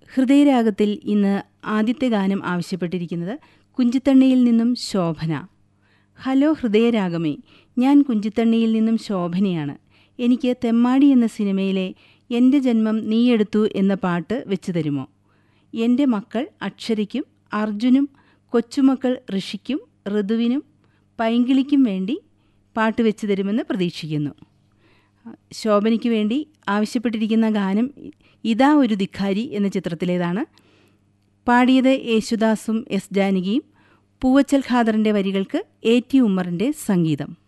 ഹൃദയരാഗത്തിൽ ഇന്ന് ആദ്യത്തെ ഗാനം ആവശ്യപ്പെട്ടിരിക്കുന്നത് കുഞ്ചിത്തണ്ണിയിൽ നിന്നും ശോഭന ഹലോ ഹൃദയരാഗമേ ഞാൻ കുഞ്ചിത്തണ്ണിയിൽ നിന്നും ശോഭനയാണ് എനിക്ക് തെമ്മാടി എന്ന സിനിമയിലെ എൻ്റെ ജന്മം നീയെടുത്തു എന്ന പാട്ട് വെച്ചു തരുമോ എൻ്റെ മക്കൾ അക്ഷരയ്ക്കും അർജുനും കൊച്ചുമക്കൾ ഋഷിക്കും ഋതുവിനും പൈങ്കിളിക്കും വേണ്ടി പാട്ട് വെച്ചു തരുമെന്ന് പ്രതീക്ഷിക്കുന്നു ശോഭനയ്ക്ക് വേണ്ടി ആവശ്യപ്പെട്ടിരിക്കുന്ന ഗാനം ഇതാ ഒരു ധിക്കാരി എന്ന ചിത്രത്തിലേതാണ് പാടിയത് യേശുദാസും എസ് ജാനകിയും പൂവച്ചൽ ഖാദറിൻ്റെ വരികൾക്ക് എ ടി ഉമ്മറിൻ്റെ സംഗീതം